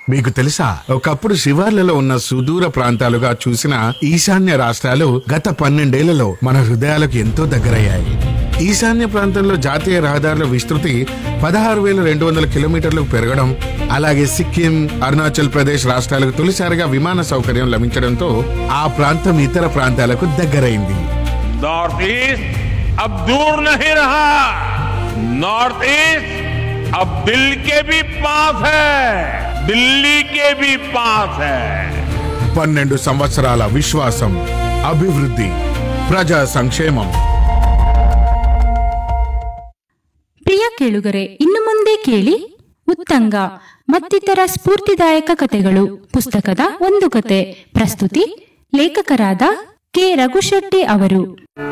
మీకు తెలుసా ఒకప్పుడు శివార్లలో ఉన్న సుదూర ప్రాంతాలుగా చూసిన ఈశాన్య రాష్ట్రాలు గత పన్నెండేళ్లలో మన హృదయాలకు ఎంతో దగ్గరయ్యాయి ఈశాన్య ప్రాంతంలో జాతీయ రహదారుల విస్తృతి పదహారు వేల రెండు వందల కిలోమీటర్లకు పెరగడం అలాగే సిక్కిం అరుణాచల్ ప్రదేశ్ రాష్ట్రాలకు తొలిసారిగా విమాన సౌకర్యం లభించడంతో ఆ ప్రాంతం ఇతర ప్రాంతాలకు దగ్గరైంది नॉर्थ ईस्ट अब दूर नहीं रहा नॉर्थ ईस्ट अब दिल के भी पास है दिल्ली के भी पास है పన్నెండు సంవత్సరాల విశ్వాసం అభివృద్ధి ప్రజా సంక్షేమం ಪ್ರಿಯ ಕೇಳುಗರೆ ಇನ್ನು ಮುಂದೆ ಕೇಳಿ ಉತ್ತಂಗ ಮತ್ತಿತರ ಸ್ಫೂರ್ತಿದಾಯಕ ಕಥೆಗಳು ಪುಸ್ತಕದ ಒಂದು ಕತೆ ಪ್ರಸ್ತುತಿ ಲೇಖಕರಾದ ಕೆ ರಘುಶೆಟ್ಟಿ ಅವರು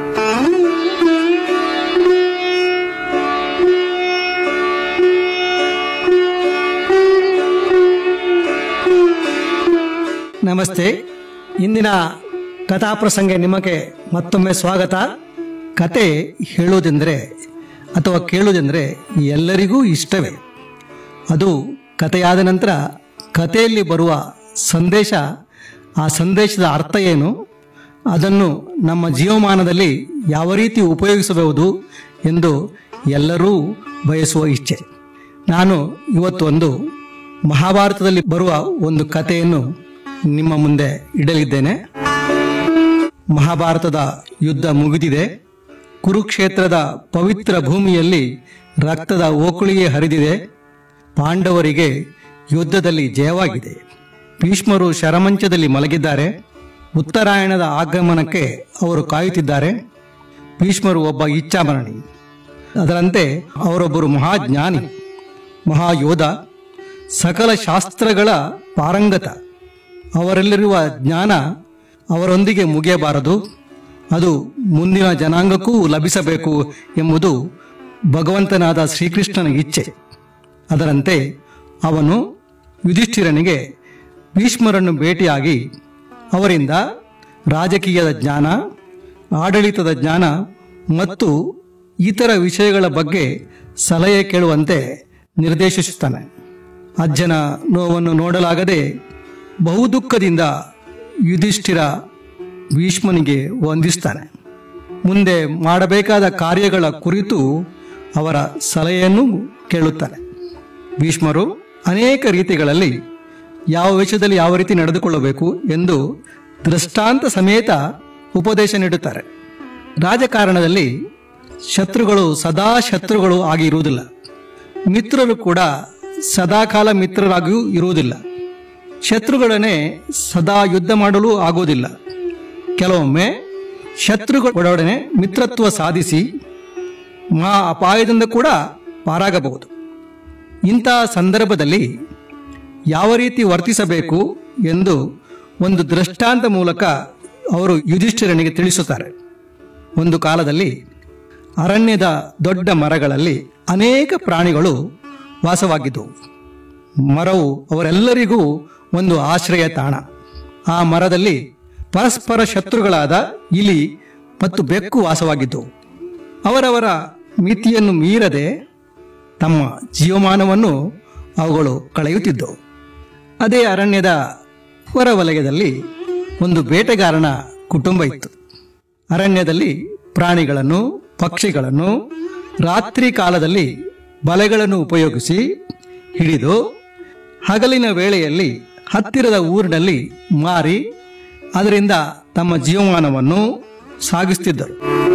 ನಮಸ್ತೆ ಇಂದಿನ ಕಥಾಪ್ರಸಂಗ ನಿಮಗೆ ಮತ್ತೊಮ್ಮೆ ಸ್ವಾಗತ ಕತೆ ಹೇಳುವುದೆಂದರೆ ಅಥವಾ ಕೇಳುವುದೆಂದರೆ ಎಲ್ಲರಿಗೂ ಇಷ್ಟವೇ ಅದು ಕಥೆಯಾದ ನಂತರ ಕಥೆಯಲ್ಲಿ ಬರುವ ಸಂದೇಶ ಆ ಸಂದೇಶದ ಅರ್ಥ ಏನು ಅದನ್ನು ನಮ್ಮ ಜೀವಮಾನದಲ್ಲಿ ಯಾವ ರೀತಿ ಉಪಯೋಗಿಸಬಹುದು ಎಂದು ಎಲ್ಲರೂ ಬಯಸುವ ಇಚ್ಛೆ ನಾನು ಇವತ್ತು ಒಂದು ಮಹಾಭಾರತದಲ್ಲಿ ಬರುವ ಒಂದು ಕಥೆಯನ್ನು ನಿಮ್ಮ ಮುಂದೆ ಇಡಲಿದ್ದೇನೆ ಮಹಾಭಾರತದ ಯುದ್ಧ ಮುಗಿದಿದೆ ಕುರುಕ್ಷೇತ್ರದ ಪವಿತ್ರ ಭೂಮಿಯಲ್ಲಿ ರಕ್ತದ ಓಕುಳಿಗೆ ಹರಿದಿದೆ ಪಾಂಡವರಿಗೆ ಯುದ್ಧದಲ್ಲಿ ಜಯವಾಗಿದೆ ಭೀಷ್ಮರು ಶರಮಂಚದಲ್ಲಿ ಮಲಗಿದ್ದಾರೆ ಉತ್ತರಾಯಣದ ಆಗಮನಕ್ಕೆ ಅವರು ಕಾಯುತ್ತಿದ್ದಾರೆ ಭೀಷ್ಮರು ಒಬ್ಬ ಇಚ್ಛಾಮರಣಿ ಅದರಂತೆ ಅವರೊಬ್ಬರು ಮಹಾಜ್ಞಾನಿ ಮಹಾಯೋಧ ಸಕಲ ಶಾಸ್ತ್ರಗಳ ಪಾರಂಗತ ಅವರಲ್ಲಿರುವ ಜ್ಞಾನ ಅವರೊಂದಿಗೆ ಮುಗಿಯಬಾರದು ಅದು ಮುಂದಿನ ಜನಾಂಗಕ್ಕೂ ಲಭಿಸಬೇಕು ಎಂಬುದು ಭಗವಂತನಾದ ಶ್ರೀಕೃಷ್ಣನ ಇಚ್ಛೆ ಅದರಂತೆ ಅವನು ಯುಧಿಷ್ಠಿರನಿಗೆ ಭೀಷ್ಮರನ್ನು ಭೇಟಿಯಾಗಿ ಅವರಿಂದ ರಾಜಕೀಯದ ಜ್ಞಾನ ಆಡಳಿತದ ಜ್ಞಾನ ಮತ್ತು ಇತರ ವಿಷಯಗಳ ಬಗ್ಗೆ ಸಲಹೆ ಕೇಳುವಂತೆ ನಿರ್ದೇಶಿಸುತ್ತಾನೆ ಅಜ್ಜನ ನೋವನ್ನು ನೋಡಲಾಗದೆ ಬಹುದುಃಖದಿಂದ ಯುಧಿಷ್ಠಿರ ಭೀಷ್ಮನಿಗೆ ವಂದಿಸ್ತಾನೆ ಮುಂದೆ ಮಾಡಬೇಕಾದ ಕಾರ್ಯಗಳ ಕುರಿತು ಅವರ ಸಲಹೆಯನ್ನು ಕೇಳುತ್ತಾನೆ ಭೀಷ್ಮರು ಅನೇಕ ರೀತಿಗಳಲ್ಲಿ ಯಾವ ವಿಷಯದಲ್ಲಿ ಯಾವ ರೀತಿ ನಡೆದುಕೊಳ್ಳಬೇಕು ಎಂದು ದೃಷ್ಟಾಂತ ಸಮೇತ ಉಪದೇಶ ನೀಡುತ್ತಾರೆ ರಾಜಕಾರಣದಲ್ಲಿ ಶತ್ರುಗಳು ಸದಾ ಶತ್ರುಗಳು ಆಗಿ ಇರುವುದಿಲ್ಲ ಮಿತ್ರರು ಕೂಡ ಸದಾಕಾಲ ಮಿತ್ರರಾಗಿಯೂ ಇರುವುದಿಲ್ಲ ಶತ್ರುಗಳನ್ನೇ ಸದಾ ಯುದ್ಧ ಮಾಡಲು ಆಗುವುದಿಲ್ಲ ಕೆಲವೊಮ್ಮೆ ಶತ್ರುಗಳೊಡನೆ ಮಿತ್ರತ್ವ ಸಾಧಿಸಿ ಮಹಾ ಅಪಾಯದಿಂದ ಕೂಡ ಪಾರಾಗಬಹುದು ಇಂತಹ ಸಂದರ್ಭದಲ್ಲಿ ಯಾವ ರೀತಿ ವರ್ತಿಸಬೇಕು ಎಂದು ಒಂದು ದೃಷ್ಟಾಂತ ಮೂಲಕ ಅವರು ಯುಧಿಷ್ಠಿರನಿಗೆ ತಿಳಿಸುತ್ತಾರೆ ಒಂದು ಕಾಲದಲ್ಲಿ ಅರಣ್ಯದ ದೊಡ್ಡ ಮರಗಳಲ್ಲಿ ಅನೇಕ ಪ್ರಾಣಿಗಳು ವಾಸವಾಗಿದ್ದವು ಮರವು ಅವರೆಲ್ಲರಿಗೂ ಒಂದು ಆಶ್ರಯ ತಾಣ ಆ ಮರದಲ್ಲಿ ಪರಸ್ಪರ ಶತ್ರುಗಳಾದ ಇಲಿ ಮತ್ತು ಬೆಕ್ಕು ವಾಸವಾಗಿದ್ದವು ಅವರವರ ಮಿತಿಯನ್ನು ಮೀರದೆ ತಮ್ಮ ಜೀವಮಾನವನ್ನು ಅವುಗಳು ಕಳೆಯುತ್ತಿದ್ದವು ಅದೇ ಅರಣ್ಯದ ಹೊರವಲಯದಲ್ಲಿ ಒಂದು ಬೇಟೆಗಾರನ ಕುಟುಂಬ ಇತ್ತು ಅರಣ್ಯದಲ್ಲಿ ಪ್ರಾಣಿಗಳನ್ನು ಪಕ್ಷಿಗಳನ್ನು ರಾತ್ರಿ ಕಾಲದಲ್ಲಿ ಬಲೆಗಳನ್ನು ಉಪಯೋಗಿಸಿ ಹಿಡಿದು ಹಗಲಿನ ವೇಳೆಯಲ್ಲಿ ಹತ್ತಿರದ ಊರಿನಲ್ಲಿ ಮಾರಿ ಅದರಿಂದ ತಮ್ಮ ಜೀವಮಾನವನ್ನು ಸಾಗಿಸುತ್ತಿದ್ದರು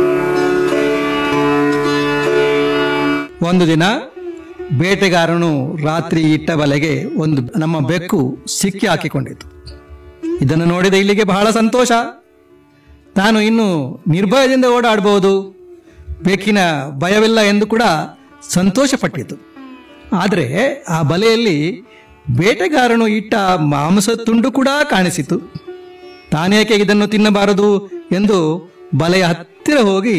ಒಂದು ದಿನ ಬೇಟೆಗಾರನು ರಾತ್ರಿ ಇಟ್ಟ ಬಲೆಗೆ ಒಂದು ನಮ್ಮ ಬೆಕ್ಕು ಸಿಕ್ಕಿ ಹಾಕಿಕೊಂಡಿತು ಇದನ್ನು ನೋಡಿದ ಇಲ್ಲಿಗೆ ಬಹಳ ಸಂತೋಷ ತಾನು ಇನ್ನು ನಿರ್ಭಯದಿಂದ ಓಡಾಡಬಹುದು ಬೆಕ್ಕಿನ ಭಯವಿಲ್ಲ ಎಂದು ಕೂಡ ಸಂತೋಷಪಟ್ಟಿತು ಆದರೆ ಆ ಬಲೆಯಲ್ಲಿ ಬೇಟೆಗಾರನು ಇಟ್ಟ ಮಾಂಸ ತುಂಡು ಕೂಡ ಕಾಣಿಸಿತು ತಾನೇಕೆ ಇದನ್ನು ತಿನ್ನಬಾರದು ಎಂದು ಬಲೆಯ ಹತ್ತಿರ ಹೋಗಿ